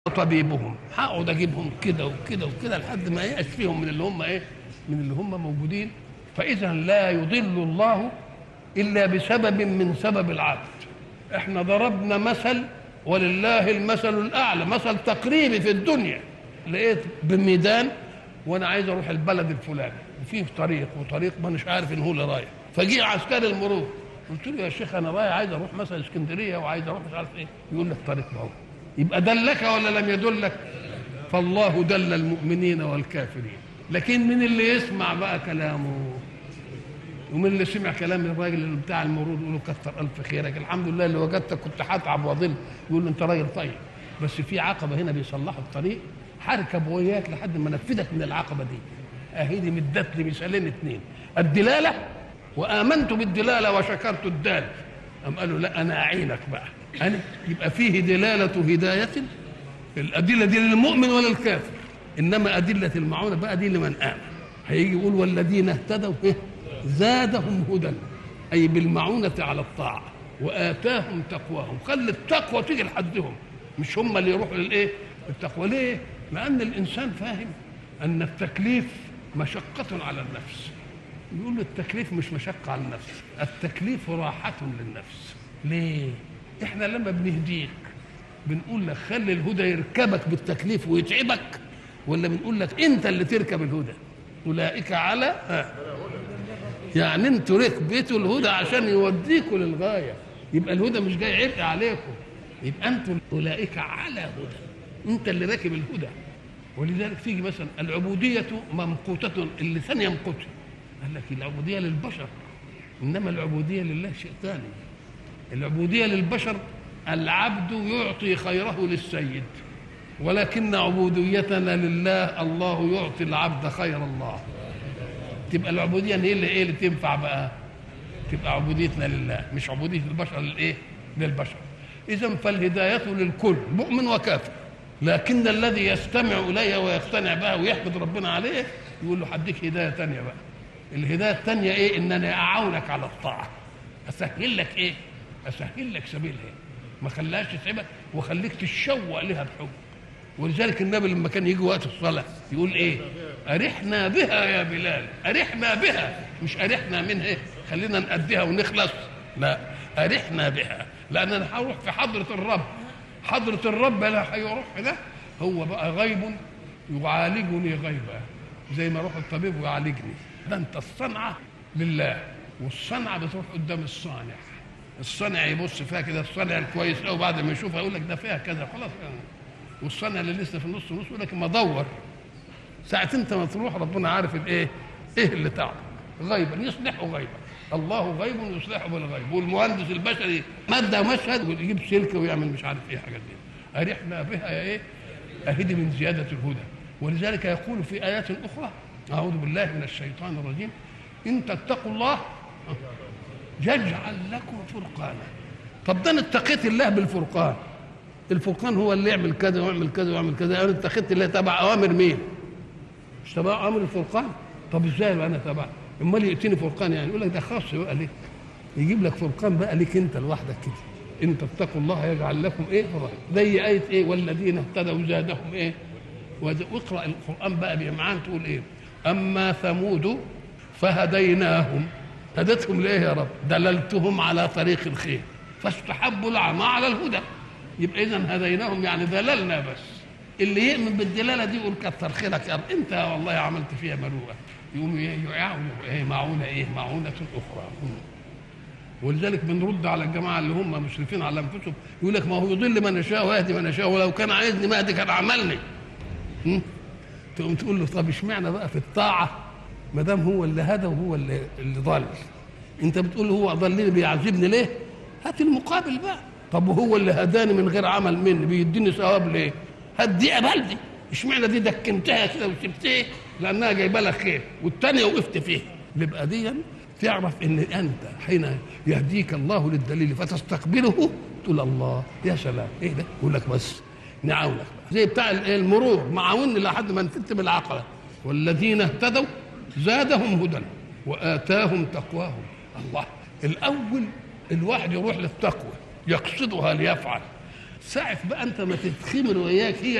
طبيبهم هقعد اجيبهم كده وكده وكده لحد ما يأس فيهم من اللي هم ايه من اللي هم موجودين فاذا لا يضل الله الا بسبب من سبب العبد احنا ضربنا مثل ولله المثل الاعلى مثل تقريبي في الدنيا لقيت بميدان وانا عايز اروح البلد الفلاني وفيه طريق وطريق ما مش عارف ان هو اللي رايح فجي عسكري المرور قلت له يا شيخ انا رايح عايز اروح مثلا اسكندريه وعايز اروح مش عارف ايه يقول لي الطريق ده يبقى دلك ولا لم يدلك فالله دل المؤمنين والكافرين لكن من اللي يسمع بقى كلامه ومن اللي سمع كلام الراجل بتاع المرور يقول له كتر الف خيرك الحمد لله اللي وجدتك كنت هتعب واضل يقول له انت راجل طيب بس في عقبه هنا بيصلحوا الطريق هركب وياك لحد ما انفذك من العقبه دي اهي دي مدت لي مثالين اثنين الدلاله وامنت بالدلاله وشكرت الدال أم قالوا لا انا اعينك بقى أنا يبقى فيه دلاله هدايه الادله دي للمؤمن ولا الكافر انما ادله المعونه بقى دي لمن امن هيجي يقول والذين اهتدوا إيه؟ زادهم هدى اي بالمعونه على الطاعه واتاهم تقواهم خلي التقوى تيجي لحدهم مش هم اللي يروحوا للايه التقوى ليه لان الانسان فاهم ان التكليف مشقه على النفس يقول له التكليف مش مشقه على النفس التكليف راحه للنفس ليه احنا لما بنهديك بنقول لك خلي الهدى يركبك بالتكليف ويتعبك ولا بنقول لك انت اللي تركب الهدى اولئك على ها. يعني انتوا ركبتوا الهدى عشان يوديكوا للغايه يبقى الهدى مش جاي عبء عليكم يبقى انتوا اولئك على هدى انت اللي راكب الهدى ولذلك تيجي مثلا العبوديه ممقوته اللسان يمقته قال لك العبوديه للبشر انما العبوديه لله شيء ثاني العبوديه للبشر العبد يعطي خيره للسيد ولكن عبوديتنا لله الله يعطي العبد خير الله تبقى العبوديه هي اللي ايه اللي تنفع بقى تبقى عبوديتنا لله مش عبوديه البشر للايه للبشر اذا فالهدايه للكل مؤمن وكافر لكن الذي يستمع اليها ويقتنع بها ويحمد ربنا عليه يقول له هديك هدايه ثانيه بقى الهدايه الثانيه ايه ان انا اعاونك على الطاعه اسهل لك ايه اسهل لك سبيلها ما خلاش تتعبك وخليك تتشوق لها بحب ولذلك النبي لما كان يجي وقت الصلاه يقول ايه ارحنا بها يا بلال ارحنا بها مش ارحنا منها إيه؟ خلينا نأديها ونخلص لا ارحنا بها لان انا هروح في حضره الرب حضره الرب لا هيروح ده هو بقى غيب يعالجني غيبا زي ما اروح الطبيب ويعالجني ده انت الصنعه لله والصنعه بتروح قدام الصانع الصانع يبص فيها كده الصانع الكويس قوي بعد ما يشوفها يقول لك ده فيها كذا خلاص يعني. والصانع اللي لسه في النص نص يقول لك ما دور ساعة انت ما تروح ربنا عارف الايه ايه اللي تعب غيبا يصلحه غيبا الله غيب يصلحه بالغيب والمهندس البشري مادة مشهد ويجيب سلك ويعمل مش عارف ايه حاجات دي أرحنا بها يا ايه أهدي من زيادة الهدى ولذلك يقول في آيات أخرى أعوذ بالله من الشيطان الرجيم إن تتقوا الله يجعل لكم فرقانا طب ده انا اتقيت الله بالفرقان الفرقان هو اللي يعمل كذا ويعمل كذا ويعمل كذا انا اتخذت الله تبع اوامر مين؟ مش تبع اوامر الفرقان طب ازاي انا تبع امال ياتيني فرقان يعني يقول لك ده خاص بقى ليك يجيب لك فرقان بقى ليك انت لوحدك كده ان تتقوا الله يجعل لكم ايه زي ايه ايه والذين اهتدوا زادهم ايه واقرا القران بقى بمعان تقول ايه اما ثمود فهديناهم هدتهم ليه يا رب دللتهم على طريق الخير فاستحبوا العمى على الهدى يبقى اذا هديناهم يعني دللنا بس اللي يؤمن بالدلاله دي يقول كتر خيرك يا رب انت والله عملت فيها مروءه يقوم يعاونوا ايه معونه ايه معونه اخرى ولذلك بنرد على الجماعه اللي هم مشرفين على انفسهم يقول لك ما هو يضل من يشاء ويهدي من يشاء ولو كان عايزني مهدي كان عملني تقوم تقول له طب اشمعنى بقى في الطاعه ما دام هو اللي هدى وهو اللي اللي ضل انت بتقول هو ضلني بيعذبني ليه هات المقابل بقى طب وهو اللي هداني من غير عمل مني بيديني ثواب ليه هات دي قبل دي اشمعنى دي دكنتها كده وسبتها لانها جايبه لك خير والثانيه وقفت فيها يبقى دي تعرف ان انت حين يهديك الله للدليل فتستقبله تقول الله يا سلام ايه ده يقول لك بس نعاونك بقى زي بتاع المرور معاوني لحد ما نفدت بالعقله والذين اهتدوا زادهم هدى واتاهم تقواهم الله الاول الواحد يروح للتقوى يقصدها ليفعل ساعة بقى انت ما تتخمر وياك هي